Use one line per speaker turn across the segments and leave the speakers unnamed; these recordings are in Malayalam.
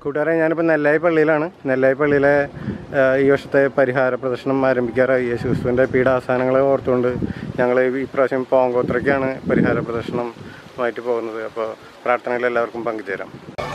കൂട്ടുകാരെ ഞാനിപ്പോൾ നെല്ലായി പള്ളിയിലാണ് നെല്ലായി പള്ളിയിലെ ആ, ഈ വർഷത്തെ പരിഹാര പ്രദർശനം ആരംഭിക്കാറായി യേശുക്രിസ്തുവിൻ്റെ പീഡാസനങ്ങളെ ഓർത്തുകൊണ്ട് ഞങ്ങൾ ഈ പ്രാവശ്യം പോങ്കോത്രയ്ക്കാണ് പരിഹാര പ്രദർശനമായിട്ട് പോകുന്നത് അപ്പോൾ പ്രാർത്ഥനയിൽ എല്ലാവർക്കും പങ്കുചേരാം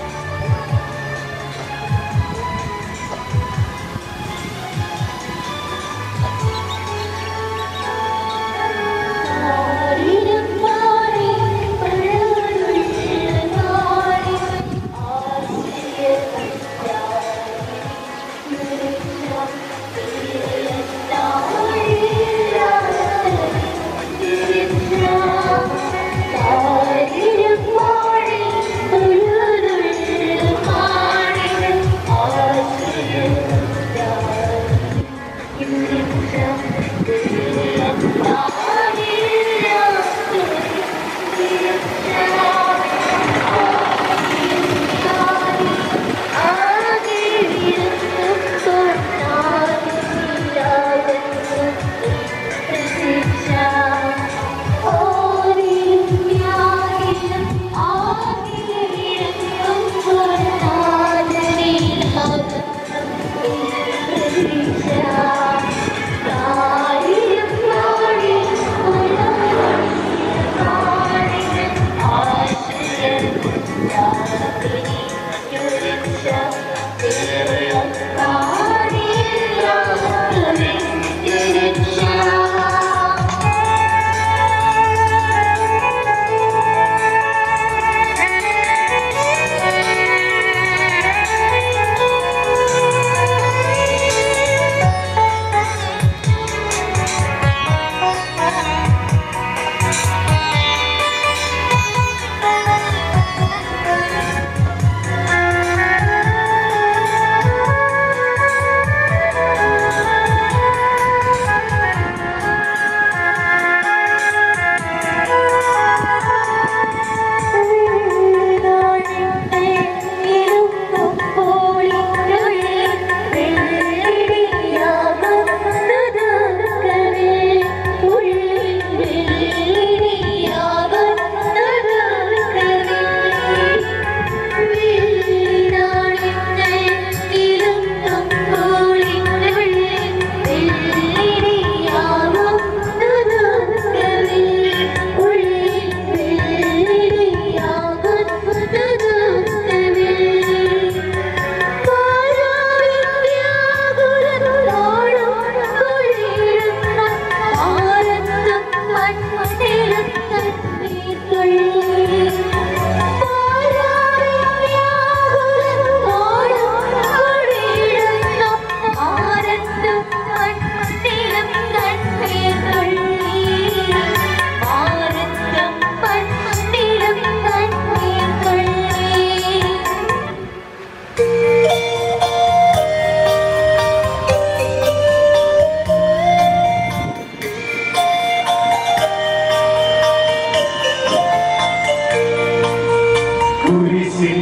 കുരിശിൽ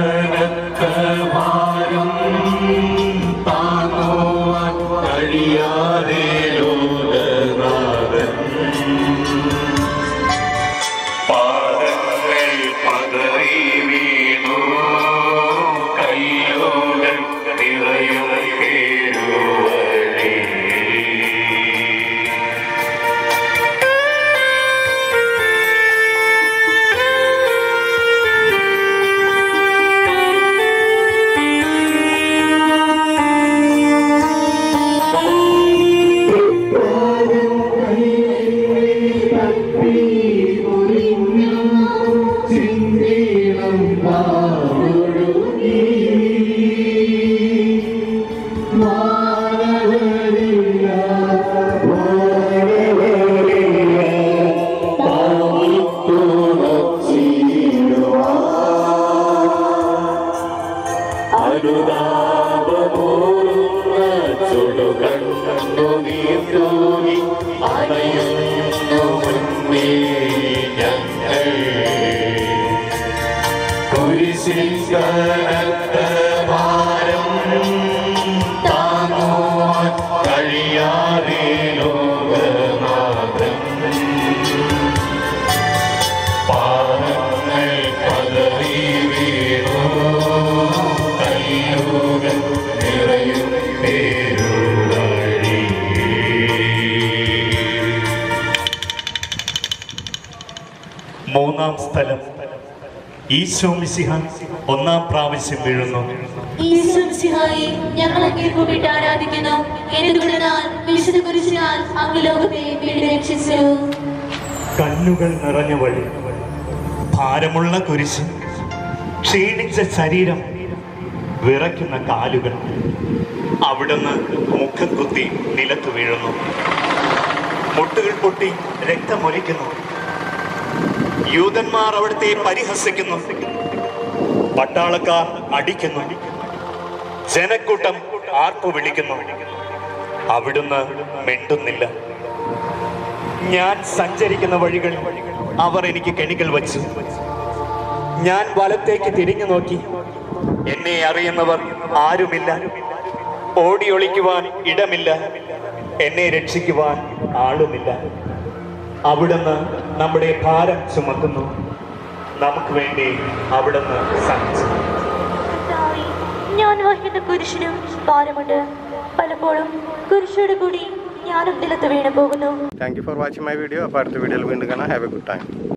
കനത്ത ഭാരം താങ്ങുവാൻ കഴിയാതെ ലോകനാഥൻ പാദങ്ങൾ പതറി വീണു കയ്യോകൾ നിറയും പേരുവഴി അനുതാപമോറുന്ന ചുടുകണ്ണു നീർത്തൂരി അണയുന്നു മുന്നേ ഞങ്ങൾ കുരിശിൽ കനത്ത ഭാരം താങ്ങുവാൻ കഴിയാതെ ലോകനാഥൻ പാദങ്ങൾ പതറി വീണു
ഒന്നാം സ്ഥലം ഈശോ മിശിഹ ഒന്നാം പ്രാവശ്യം വീഴുന്നു
ഈശ്വംസിഹായി ഞങ്ങൾ അങ്ങേ കൂപ്പിട്ട് ആരാധിക്കുന്നു എന്തുകൊണ്ടെന്നാൽ വിശുദ്ധ കുരിശിനാൽ അങ്ങ് ലോകത്തെ വീട് രക്ഷിച്ചു
കണ്ണുകൾ നിറഞ്ഞ വഴി ഭാരമുള്ള കുരിശ് ക്ഷീണിച്ച ശരീരം വിറയ്ക്കുന്ന കാലുകൾ അവിടുന്ന് മുഖം കുത്തി നിലത്ത് വീഴുന്നു മുട്ടുകൾ പൊട്ടി രക്തമൊലിക്കുന്നു യൂതന്മാർ അവിടുത്തെ പരിഹസിക്കുന്നു പട്ടാളക്കാർ അടിക്കുന്നു ജനക്കൂട്ടം ആർപ്പു വിളിക്കുന്നു അവിടുന്ന് മിണ്ടുന്നില്ല ഞാൻ സഞ്ചരിക്കുന്ന വഴികൾ അവർ എനിക്ക് കെണികൾ വച്ചു ഞാൻ വലത്തേക്ക് തിരിഞ്ഞു നോക്കി എന്നെ അറിയുന്നവർ ആരുമില്ല ഓടി ഒളിക്കുവാൻ ഇടമില്ല എന്നെ രക്ഷിക്കുവാൻ ആളുമില്ല അവിടുന്ന് നമ്മുടെ ഭാരം ചുമക്കുന്നു നമുക്ക് വേണ്ടി അവിടുന്ന് സഹിച്ചു
കർത്താവേ, ഞാൻ വഹിക്കുന്ന കുരിശിനും ഭാരമുണ്ട് പലപ്പോഴും കുരിശോട് കൂടി ഞാനും നിലത്ത് വീണു പോകുന്നു
thank you for watching my video അപ്പോൾ അടുത്ത വീഡിയോയിൽ വീണ്ടും കാണാം ഹാവ് എ ഗുഡ് ടൈം